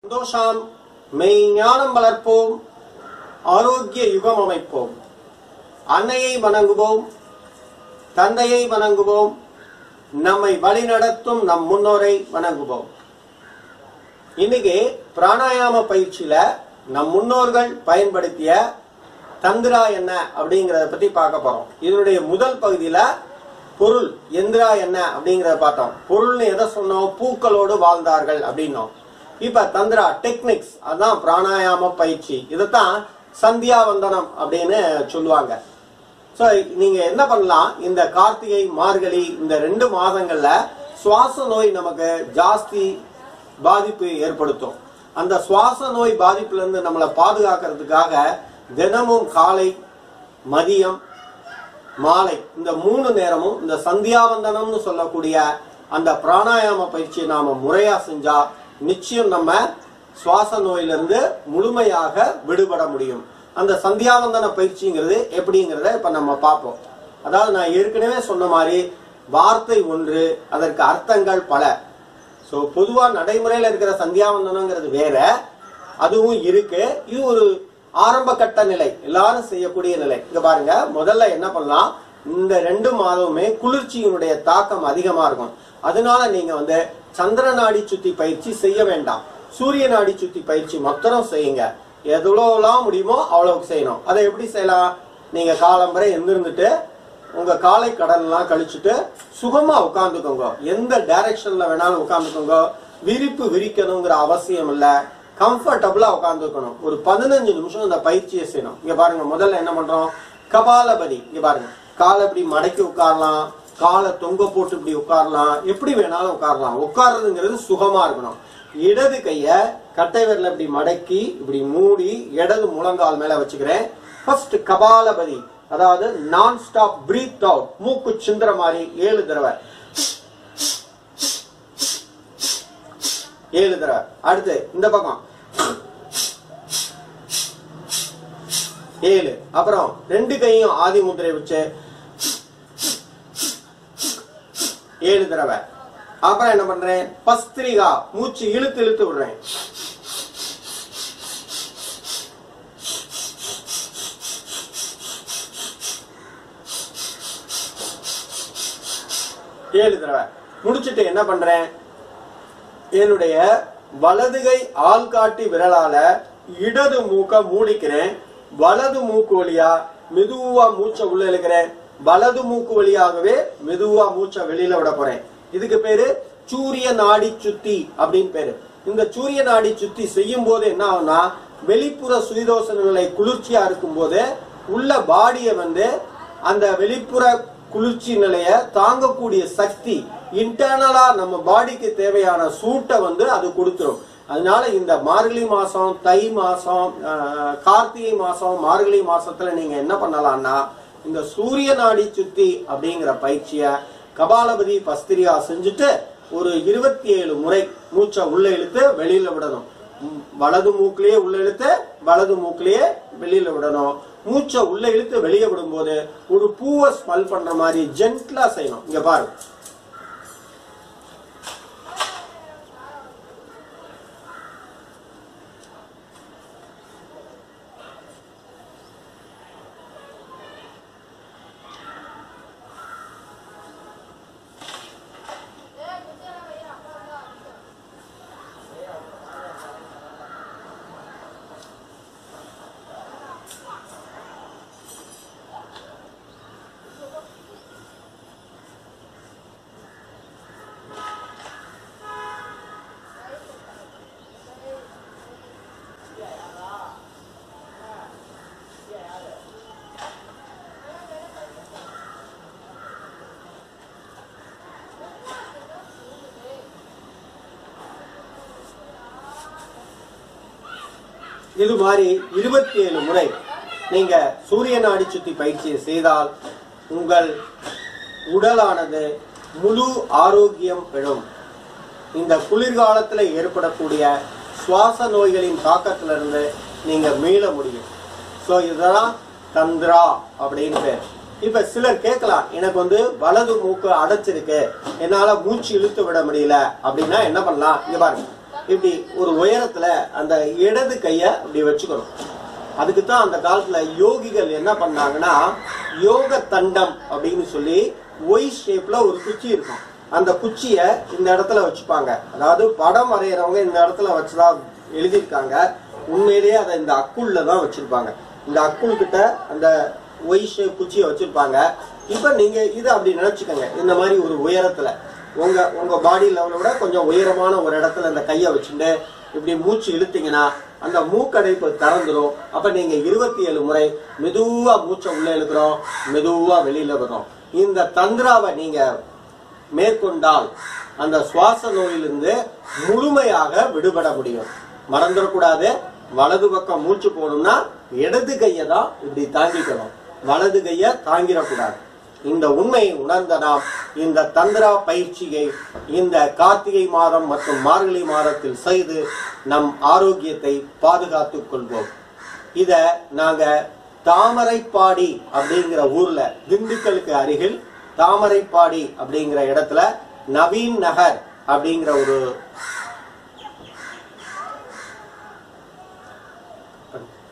சந்தோஷாம் மெய்ஞானம் வளர்ப்போம் ஆரோக்கிய யுகம் அமைப்போம் அன்னையை வணங்குவோம் தந்தையை வணங்குவோம் நம்மை வழிநடத்தும் நம் முன்னோரை வணங்குவோம் இன்னைக்கு பிராணாயாம பயிற்சியில நம் முன்னோர்கள் பயன்படுத்திய தந்திரா என்ன அப்படிங்கறத பத்தி பார்க்க போறோம் இதனுடைய முதல் பகுதியில பொருள் எந்திரா என்ன அப்படிங்கறத பார்த்தோம் பொருள்னு எதை சொன்னோம் பூக்களோடு வாழ்ந்தார்கள் அப்படின்னோம் இப்ப தந்திரா டெக்னிக்ஸ் அதான் பிராணாயாம பயிற்சி இதைத்தான் சந்தியாவந்தனம் அப்படின்னு சொல்லுவாங்க ஸோ நீங்க என்ன பண்ணலாம் இந்த கார்த்திகை மார்கழி இந்த ரெண்டு மாதங்கள்ல சுவாச நோய் நமக்கு ஜாஸ்தி பாதிப்பு ஏற்படுத்தும் அந்த சுவாச நோய் பாதிப்புல இருந்து நம்மளை பாதுகாக்கிறதுக்காக தினமும் காலை மதியம் மாலை இந்த மூணு நேரமும் இந்த சந்தியாவந்தனம்னு சொல்லக்கூடிய அந்த பிராணாயாம பயிற்சியை நாம முறையா செஞ்சா நிச்சயம் நம்ம சுவாச நோயிலிருந்து முழுமையாக விடுபட முடியும் அந்த சந்தியாவந்தன பயிற்சிங்கிறது எப்படிங்கிறத இப்ப நம்ம பார்ப்போம் அதாவது நான் ஏற்கனவே சொன்ன மாதிரி வார்த்தை ஒன்று அதற்கு அர்த்தங்கள் பல ஸோ பொதுவா நடைமுறையில இருக்கிற சந்தியாவந்தனங்கிறது வேற அதுவும் இருக்கு இது ஒரு ஆரம்ப கட்ட நிலை எல்லாரும் செய்யக்கூடிய நிலை இங்க பாருங்க முதல்ல என்ன பண்ணலாம் இந்த ரெண்டு மாதமுமே குளிர்ச்சியினுடைய தாக்கம் அதிகமா இருக்கும் அதனால நீங்க வந்து சந்திர நாடி சுத்தி பயிற்சி செய்ய வேண்டாம் சூரிய நாடி சுத்தி பயிற்சி மொத்தம் செய்யுங்க எவ்வளவுலாம் முடியுமோ அவ்வளவுக்கு செய்யணும் அதை எப்படி செய்யலாம் நீங்க காலம்பரை எந்திருந்துட்டு உங்க காலை கடன்லாம் கழிச்சுட்டு சுகமா உட்காந்துக்கோங்க எந்த டைரக்ஷன்ல வேணாலும் உட்காந்துக்கோங்க விரிப்பு விரிக்கணுங்கிற அவசியம் இல்ல கம்ஃபர்டபுளா உட்காந்துக்கணும் ஒரு பதினஞ்சு நிமிஷம் இந்த பயிற்சியை செய்யணும் இங்க பாருங்க முதல்ல என்ன பண்றோம் கபாலபதி இங்க பாருங்க காலை இப்படி மடக்கி உட்காரலாம் காலை தொங்க போட்டு இப்படி உட்காரலாம் எப்படி வேணாலும் உட்காரலாம் உட்கார்றதுங்கிறது சுகமா இருக்கணும் இடது கைய கட்டை விரல இப்படி மடக்கி இப்படி மூடி இடது முழங்கால் மேல வச்சுக்கிறேன் ஃபர்ஸ்ட் கபாலபதி அதாவது நான் ஸ்டாப் பிரீத் அவுட் மூக்கு சிந்துற மாதிரி ஏழு தடவை ஏழு தடவை அடுத்து இந்த பக்கம் ஏழு அப்புறம் ரெண்டு கையும் ஆதி முத்திரை வச்சு ஏழு தடவை அப்புறம் என்ன பண்றேன் பஸ்திரிகா மூச்சு இழுத்து இழுத்து விடுறேன் ஏழு தடவை முடிச்சிட்டு என்ன பண்றேன் என்னுடைய வலதுகை ஆள்காட்டி விரலால இடது மூக்க மூடிக்கிறேன் வலது மூக்கு வழியா மெதுவா மூச்சை உள்ள இழுக்கிறேன் வலது மூக்கு வழியாகவே மெதுவா மூச்சை வெளியில விட போறேன் இதுக்கு பேரு சூரிய நாடி சுத்தி அப்படின்னு பேரு இந்த சூரிய நாடி சுத்தி செய்யும் போது என்ன ஆகும்னா வெளிப்புற சுயதோஷ நிலை குளிர்ச்சியா இருக்கும் போது உள்ள பாடியை வந்து அந்த வெளிப்புற குளிர்ச்சி நிலைய தாங்கக்கூடிய சக்தி இன்டர்னலா நம்ம பாடிக்கு தேவையான சூட்டை வந்து அது கொடுத்துரும் அதனால இந்த மார்கழி மாசம் தை மாசம் ஆஹ், கார்த்திகை மாசம் மார்கழி மாசத்துல நீங்க என்ன பண்ணலாம்னா இந்த சூரிய நாடி சுத்தி அப்படிங்கிற பயிற்சிய கபாலபதி பஸ்திரியா செஞ்சுட்டு ஒரு இருபத்தி ஏழு முறை மூச்சை உள்ள இழுத்து வெளியில விடணும் ம், வலது மூக்கிலேயே உள்ள இழுத்து வலது மூக்கிலேயே வெளியில விடணும் மூச்சை உள்ள இழுத்து வெளியே விடும்போது ஒரு பூவை ஸ்மெல் பண்ற மாதிரி ஜென்ட்லா செய்யணும் இங்க பாருங்க இது மாதிரி இருபத்தி ஏழு முறை நீங்க சூரிய நாடி சுத்தி பயிற்சியை செய்தால் உங்கள் உடலானது முழு ஆரோக்கியம் பெறும் இந்த குளிர்காலத்துல ஏற்படக்கூடிய சுவாச நோய்களின் தாக்கத்திலிருந்து நீங்க மீள முடியும் ஸோ இதெல்லாம் தந்திரா அப்படின்னு பேர் இப்ப சிலர் கேட்கலாம் எனக்கு வந்து வலது மூக்கு அடைச்சிருக்கு என்னால மூச்சு இழுத்து விட முடியல அப்படின்னா என்ன பண்ணலாம் இங்க பாருங்க இப்படி ஒரு உயரத்துல அந்த இடது கைய இப்படி வச்சுக்கணும் அதுக்கு தான் அந்த காலத்துல யோகிகள் என்ன பண்ணாங்கன்னா யோக தண்டம் அப்படின்னு சொல்லி ஒய் ஷேப்ல ஒரு குச்சி இருக்கும் அந்த குச்சிய இந்த இடத்துல வச்சுப்பாங்க அதாவது படம் வரைகிறவங்க இந்த இடத்துல வச்சுதான் எழுதியிருக்காங்க உண்மையிலேயே அதை இந்த அக்குள்ள தான் வச்சிருப்பாங்க இந்த அக்குள் கிட்ட அந்த ஒய் ஷேப் குச்சியை வச்சிருப்பாங்க இப்ப நீங்க இதை அப்படி நினைச்சுக்கோங்க இந்த மாதிரி ஒரு உயரத்துல உங்க உங்க பாடி லெவலை விட கொஞ்சம் உயரமான ஒரு இடத்துல இந்த கையை வச்சுட்டு இப்படி மூச்சு இழுத்தீங்கன்னா அந்த மூக்கடைப்பு திறந்துரும் அப்ப நீங்க இருபத்தி ஏழு முறை மெதுவா மூச்சை உள்ள இழுக்கிறோம் மெதுவா வெளியில விடுறோம் இந்த தந்திராவை நீங்க மேற்கொண்டால் அந்த சுவாச நோயிலிருந்து முழுமையாக விடுபட முடியும் மறந்துடக்கூடாது வலது பக்கம் மூச்சு போகணும்னா இடது கையை தான் இப்படி தாங்கிக்கணும் வலது கையை தாங்கிடக்கூடாது இந்த உண்மையை உணர்ந்த நாம் இந்த தந்திரா பயிற்சியை இந்த கார்த்திகை மாதம் மற்றும் மார்கழி மாதத்தில் செய்து நம் ஆரோக்கியத்தை பாதுகாத்துக் கொள்வோம் இத நாங்க தாமரைப்பாடி அப்படிங்கிற ஊர்ல திண்டுக்கலுக்கு அருகில் தாமரைப்பாடி அப்படிங்கிற இடத்துல நவீன் நகர் அப்படிங்கிற ஒரு